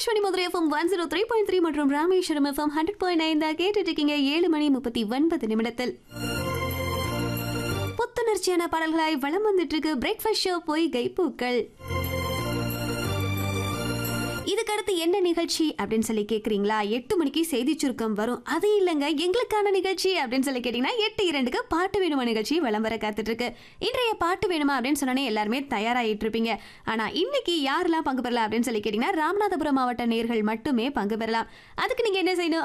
Akashvani Madurai FM one zero three point three மற்றும் Rameswaram FM hundred point nine தான் கேட்டுட்டு இருக்கீங்க ஏழு மணி முப்பத்தி ஒன்பது நிமிடத்தில் புத்துணர்ச்சியான பாடல்களாய் வளம் வந்துட்டு இருக்கு பிரேக்ஃபாஸ்ட் ஷோ போய் கைப்பூக்கள் இதுக்கடுத்து என்ன நிகழ்ச்சி அப்படின்னு சொல்லி கேக்குறீங்களா எட்டு மணிக்கு செய்தி சுருக்கம் வரும் அது இல்லைங்க எங்களுக்கான நிகழ்ச்சி அப்படின்னு சொல்லி கேட்டீங்கன்னா எட்டு இரண்டுக்கு பாட்டு வேணுமா நிகழ்ச்சி விளம்பர காத்துட்டு இருக்கு இன்றைய பாட்டு வேணுமா அப்படின்னு சொன்னோன்னே எல்லாருமே தயாராகிட்டு இருப்பீங்க ஆனா இன்னைக்கு யாரெல்லாம் பங்கு பெறலாம் அப்படின்னு சொல்லி கேட்டீங்கன்னா ராமநாதபுரம் மாவட்ட நேர்கள் மட்டுமே பங்கு பெறலாம் அதுக்கு நீங்க என்ன செய்யணும்